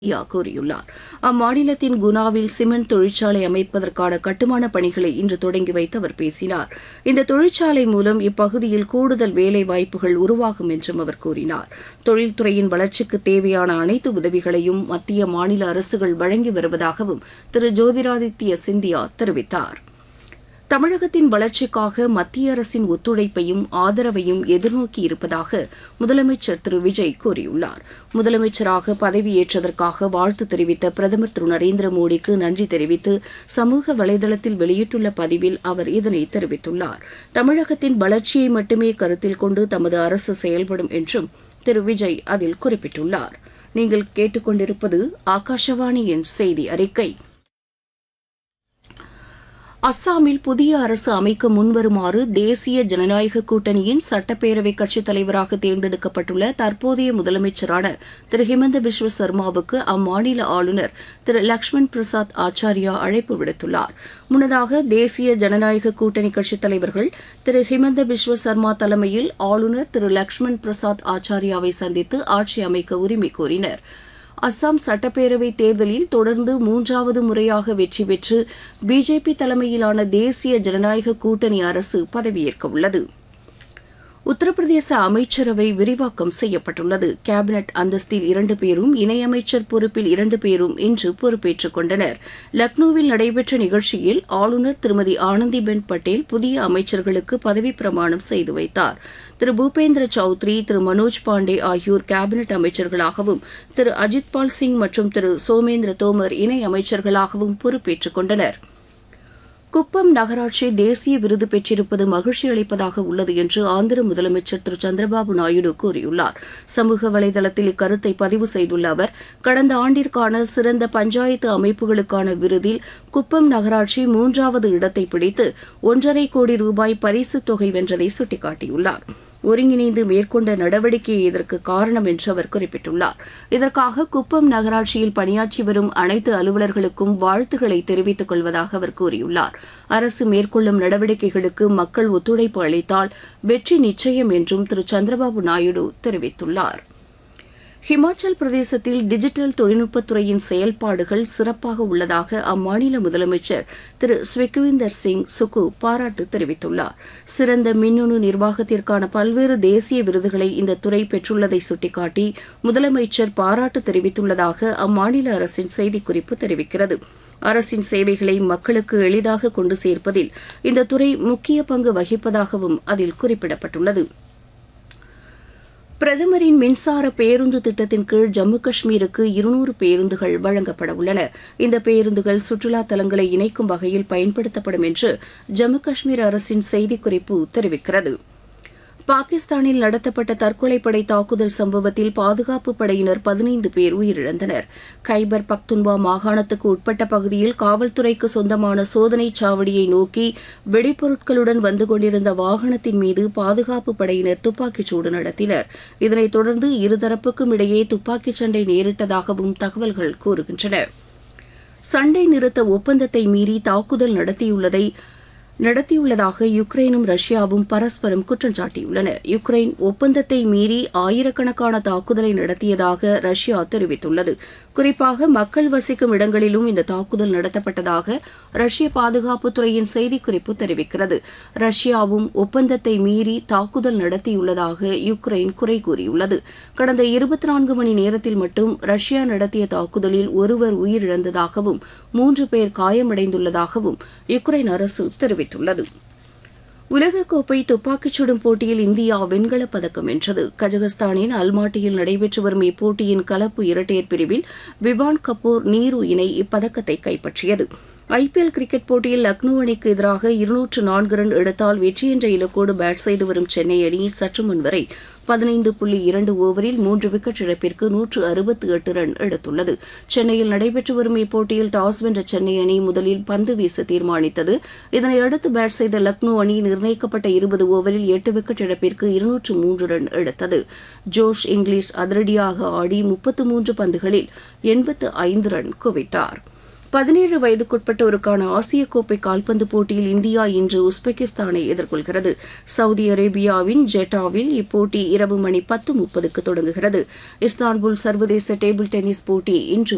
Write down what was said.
India கூறியுள்ளார் அம்மாநிலத்தின் குனாவில் cement தொழிற்சாலை அமைப்பதற்கான கட்டுமான பணிகளை இன்று தொடங்கி வைத்து அவர் பேசினார் இந்த தொழிற்சாலை மூலம் இப்பகுதியில் கூடுதல் வேலை வாய்ப்புகள் உருவாகும் என்றும் அவர் கூறினார் தொழில்துறையின் வளர்ச்சிக்கு தேவையான அனைத்து உதவிகளையும் மத்திய மாநில அரசுகள் வழங்கி வருவதாகவும் திரு ஜோதிராதித்ய சிந்தியா தெரிவித்தார் தமிழகத்தின் வளர்ச்சிக்காக மத்திய அரசின் ஒத்துழைப்பையும் ஆதரவையும் எதிர்நோக்கி இருப்பதாக முதலமைச்சர் திரு விஜய் கூறியுள்ளார் முதலமைச்சராக பதவியேற்றதற்காக வாழ்த்து தெரிவித்த பிரதமர் திரு நரேந்திர மோடிக்கு நன்றி தெரிவித்து சமூக வலைதளத்தில் வெளியிட்டுள்ள பதிவில் அவர் இதனை தெரிவித்துள்ளார் தமிழகத்தின் வளர்ச்சியை மட்டுமே கருத்தில் கொண்டு தமது அரசு செயல்படும் என்றும் திரு விஜய் அதில் குறிப்பிட்டுள்ளார் நீங்கள் கேட்டுக்கொண்டிருப்பது ஆகாஷவாணியின் செய்தி அறிக்கை அஸ்ஸாமில் புதிய அரசு அமைக்க முன்வருமாறு தேசிய ஜனநாயக கூட்டணியின் சட்டப்பேரவை கட்சித் தலைவராக தேர்ந்தெடுக்கப்பட்டுள்ள தற்போதைய முதலமைச்சரான திரு ஹிமந்த பிஸ்வ சர்மாவுக்கு அம்மாநில ஆளுநர் திரு லக்ஷ்மண் பிரசாத் ஆச்சாரியா அழைப்பு விடுத்துள்ளார் முன்னதாக தேசிய ஜனநாயக கூட்டணி கட்சித் தலைவர்கள் திரு ஹிமந்த பிஸ்வ சர்மா தலைமையில் ஆளுநர் திரு லக்ஷ்மண் பிரசாத் ஆச்சாரியாவை சந்தித்து ஆட்சி அமைக்க உரிமை கோரினர் அஸ்ஸாம் சட்டப்பேரவை தேர்தலில் தொடர்ந்து மூன்றாவது முறையாக வெற்றி பெற்று பிஜேபி தலைமையிலான தேசிய ஜனநாயக கூட்டணி அரசு பதவியேற்க உள்ளது உத்தரப்பிரதேச அமைச்சரவை விரிவாக்கம் செய்யப்பட்டுள்ளது கேபினெட் அந்தஸ்தில் இரண்டு பேரும் இணையமைச்சர் பொறுப்பில் இரண்டு பேரும் இன்று பொறுப்பேற்றுக் கொண்டனர் லக்னோவில் நடைபெற்ற நிகழ்ச்சியில் ஆளுநர் திருமதி ஆனந்திபென் பட்டேல் புதிய அமைச்சர்களுக்கு பதவிப் பிரமாணம் செய்து வைத்தார் திரு பூபேந்திர சௌத்ரி திரு மனோஜ் பாண்டே ஆகியோர் கேபினெட் அமைச்சர்களாகவும் திரு அஜித்பால் சிங் மற்றும் திரு சோமேந்திர தோமர் இணை அமைச்சர்களாகவும் பொறுப்பேற்றுக் கொண்டனா் குப்பம் நகராட்சி தேசிய விருது பெற்றிருப்பது மகிழ்ச்சி அளிப்பதாக உள்ளது என்று ஆந்திர முதலமைச்சர் திரு சந்திரபாபு நாயுடு கூறியுள்ளார் சமூக வலைதளத்தில் இக்கருத்தை பதிவு செய்துள்ள அவர் கடந்த ஆண்டிற்கான சிறந்த பஞ்சாயத்து அமைப்புகளுக்கான விருதில் குப்பம் நகராட்சி மூன்றாவது இடத்தை பிடித்து ஒன்றரை கோடி ரூபாய் பரிசுத் தொகை வென்றதை சுட்டிக்காட்டியுள்ளார் ஒருங்கிணைந்து மேற்கொண்ட நடவடிக்கையே இதற்கு காரணம் என்று அவர் குறிப்பிட்டுள்ளார் இதற்காக குப்பம் நகராட்சியில் பணியாற்றி வரும் அனைத்து அலுவலர்களுக்கும் வாழ்த்துக்களை தெரிவித்துக் கொள்வதாக அவர் கூறியுள்ளார் அரசு மேற்கொள்ளும் நடவடிக்கைகளுக்கு மக்கள் ஒத்துழைப்பு அளித்தால் வெற்றி நிச்சயம் என்றும் திரு சந்திரபாபு நாயுடு தெரிவித்துள்ளார் ஹிமாச்சல் பிரதேசத்தில் டிஜிட்டல் தொழில்நுட்பத்துறையின் செயல்பாடுகள் சிறப்பாக உள்ளதாக அம்மாநில முதலமைச்சர் திரு ஸ்விக்விந்தர் சிங் சுக்கு பாராட்டு தெரிவித்துள்ளார் சிறந்த மின்னணு நிர்வாகத்திற்கான பல்வேறு தேசிய விருதுகளை இந்த துறை பெற்றுள்ளதை சுட்டிக்காட்டி முதலமைச்சர் பாராட்டு தெரிவித்துள்ளதாக அம்மாநில அரசின் செய்திக்குறிப்பு தெரிவிக்கிறது அரசின் சேவைகளை மக்களுக்கு எளிதாக கொண்டு சேர்ப்பதில் இந்த துறை முக்கிய பங்கு வகிப்பதாகவும் அதில் குறிப்பிடப்பட்டுள்ளது பிரதமரின் மின்சார பேருந்து திட்டத்தின் கீழ் ஜம்மு காஷ்மீருக்கு இருநூறு பேருந்துகள் வழங்கப்பட உள்ளன இந்த பேருந்துகள் சுற்றுலா தலங்களை இணைக்கும் வகையில் பயன்படுத்தப்படும் என்று ஜம்மு காஷ்மீர் அரசின் செய்திக்குறிப்பு தெரிவிக்கிறது பாகிஸ்தானில் நடத்தப்பட்ட தற்கொலைப்படை தாக்குதல் சம்பவத்தில் பாதுகாப்பு படையினர் பதினைந்து பேர் உயிரிழந்தனர் கைபர் பக்துன்வா மாகாணத்துக்கு உட்பட்ட பகுதியில் காவல்துறைக்கு சொந்தமான சோதனை சாவடியை நோக்கி வெடிப்பொருட்களுடன் வந்து கொண்டிருந்த வாகனத்தின் மீது பாதுகாப்பு படையினர் துப்பாக்கிச்சூடு நடத்தினர் இதனைத் தொடர்ந்து இருதரப்புக்கும் இடையே துப்பாக்கிச் சண்டை நேரிட்டதாகவும் தகவல்கள் கூறுகின்றன சண்டை நிறுத்த ஒப்பந்தத்தை மீறி தாக்குதல் நடத்தியுள்ளதை நடத்தியுள்ளதாக யுக்ரைனும் ரஷ்யாவும் பரஸ்பரம் குற்றம் சாட்டியுள்ளன யுக்ரைன் ஒப்பந்தத்தை மீறி ஆயிரக்கணக்கான தாக்குதலை நடத்தியதாக ரஷ்யா தெரிவித்துள்ளது குறிப்பாக மக்கள் வசிக்கும் இடங்களிலும் இந்த தாக்குதல் நடத்தப்பட்டதாக ரஷ்ய பாதுகாப்புத்துறையின் செய்திக்குறிப்பு தெரிவிக்கிறது ரஷ்யாவும் ஒப்பந்தத்தை மீறி தாக்குதல் நடத்தியுள்ளதாக யுக்ரைன் குறை கூறியுள்ளது கடந்த இருபத்தி நான்கு மணி நேரத்தில் மட்டும் ரஷ்யா நடத்திய தாக்குதலில் ஒருவர் உயிரிழந்ததாகவும் மூன்று பேர் காயமடைந்துள்ளதாகவும் யுக்ரைன் அரசு தெரிவித்துள்ளது உலகக்கோப்பை துப்பாக்கிச் சுடும் போட்டியில் இந்தியா வெண்கலப் பதக்கம் வென்றது கஜகஸ்தானின் அல்மாட்டியில் நடைபெற்று வரும் இப்போட்டியின் கலப்பு இரட்டையர் பிரிவில் விவான் கபூர் நீரு இணை இப்பதக்கத்தை கைப்பற்றியது ஐபிஎல் கிரிக்கெட் போட்டியில் லக்னோ அணிக்கு எதிராக இருநூற்று நான்கு ரன் எடுத்தால் வெற்றி என்ற இலக்கோடு பேட் செய்து வரும் சென்னை அணி சற்று முன் வரை பதினைந்து புள்ளி இரண்டு ஓவரில் மூன்று விக்கெட் இழப்பிற்கு நூற்று அறுபத்தி எட்டு ரன் எடுத்துள்ளது சென்னையில் நடைபெற்று வரும் இப்போட்டியில் டாஸ் வென்ற சென்னை அணி முதலில் பந்து வீச தீர்மானித்தது இதனையடுத்து பேட் செய்த லக்னோ அணி நிர்ணயிக்கப்பட்ட இருபது ஓவரில் எட்டு விக்கெட் இழப்பிற்கு இருநூற்று மூன்று ரன் எடுத்தது ஜோஷ் இங்கிலீஷ் அதிரடியாக ஆடி முப்பத்து மூன்று பந்துகளில் எண்பத்து ஐந்து ரன் குவித்தார் பதினேழு வயதுக்குட்பட்டோருக்கான ஆசிய கோப்பை கால்பந்து போட்டியில் இந்தியா இன்று உஸ்பெகிஸ்தானை எதிர்கொள்கிறது சவுதி அரேபியாவின் ஜெட்டாவில் இப்போட்டி இரவு மணி பத்து முப்பதுக்கு தொடங்குகிறது இஸ்தான்புல் சர்வதேச டேபிள் டென்னிஸ் போட்டி இன்று